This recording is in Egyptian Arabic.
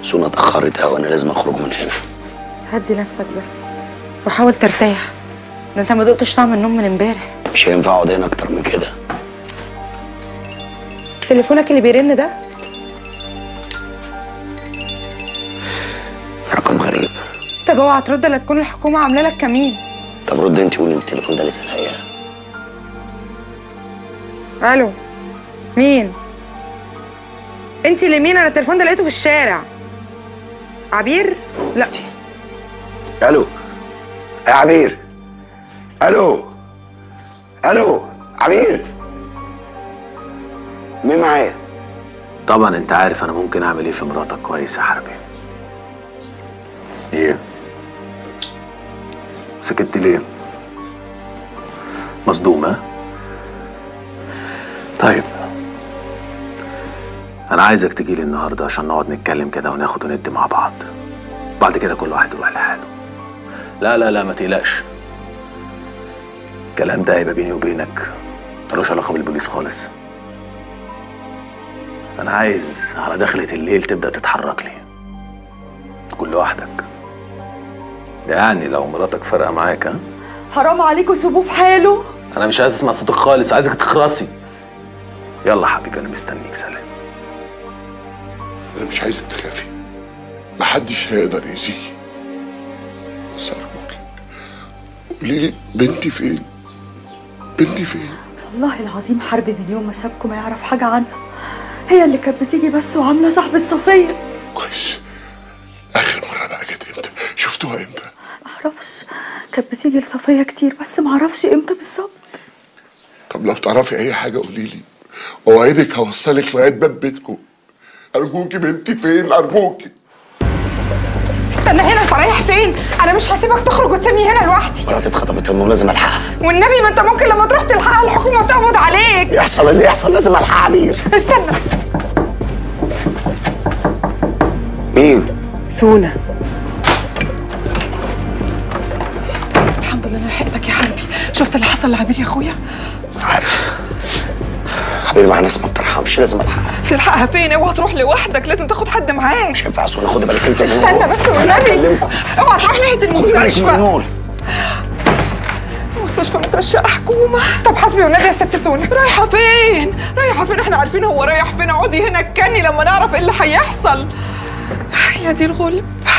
سونا اتاخرت قوي انا لازم اخرج من هنا هدي نفسك بس وحاول ترتاح ده انت ما دقتش طعم النوم من امبارح مش هينفع اقعد هنا اكتر من كده تليفونك اللي بيرن ده رقم غريب طب اوعى ترد لا تكون الحكومه عامله لك كمين طب رد انت قولي التليفون ده لسه الحقيقه الو مين انت اللي مين انا التليفون ده لقيته في الشارع عبير لا الو يا عبير الو الو عبير مين معايا طبعا انت عارف انا ممكن اعمل ايه في مراتك كويس يا حربي ايه سكت ليه مصدومة طيب انا عايزك تجيلي النهارده عشان نقعد نتكلم كده وناخد وندي مع بعض بعد كده كل واحد يروح لحاله لا لا لا ما تقلقش الكلام ده هيبقى بيني وبينك ملوش علاقه بالبوليس خالص انا عايز على دخلة الليل تبدا تتحرك لي تكون لوحدك ده يعني لو مراتك فارقه معاك ها حرام عليكم سيبوه في حاله انا مش عايز اسمع صوتك خالص عايزك تخرسي يلا حبيبي انا مستنيك سلام انا مش عايزك تخافي محدش هيقدر يأذيكي بس ارجوكي قولي لي بنتي فين بنتي فين والله العظيم حرب من يوم ما سابكم ما يعرف حاجة عنها هي اللي كانت بتيجي بس وعاملة صاحبة صفية كويس اخر مره بقى جت امتى شفتوها امتى معرفش كانت بتيجي لصفية كتير بس معرفش امتى بالظبط طب لو تعرفي اي حاجه قولي لي اوعدك هوصلك لغايه باب بيتكم ارجوكي بنتي فين ارجوكي استنى هنا انت رايح فين انا مش هسيبك تخرج وتسيبني هنا لوحدي مراتي اتخطفت النوم لازم الحقها والنبي ما انت ممكن لما تروح تلحقها الحكومه تقبض عليك يحصل اللي يحصل لازم الحقها عبير استنى مين سونا الحمد لله لحقتك يا حبيبي شفت اللي حصل لعبير يا اخويا عارف عبير مع ناس ما بترحمش لازم الحقها تلحقها فين اوعى تروح لوحدك لازم تاخد حد معاك مش هينفع سونا خدي بالك انت من استنى النور. بس أنا والنبي هكلمكم. اوعى تروح ناحيه خدي بالك من المستشفى النور المستشفى مترشقه حكومه طب حسبي والنبي يا ست سونا رايحه فين رايحه فين احنا عارفين هو رايح فين اقعدي هنا تكني لما نعرف ايه اللي هيحصل يا دي الغلب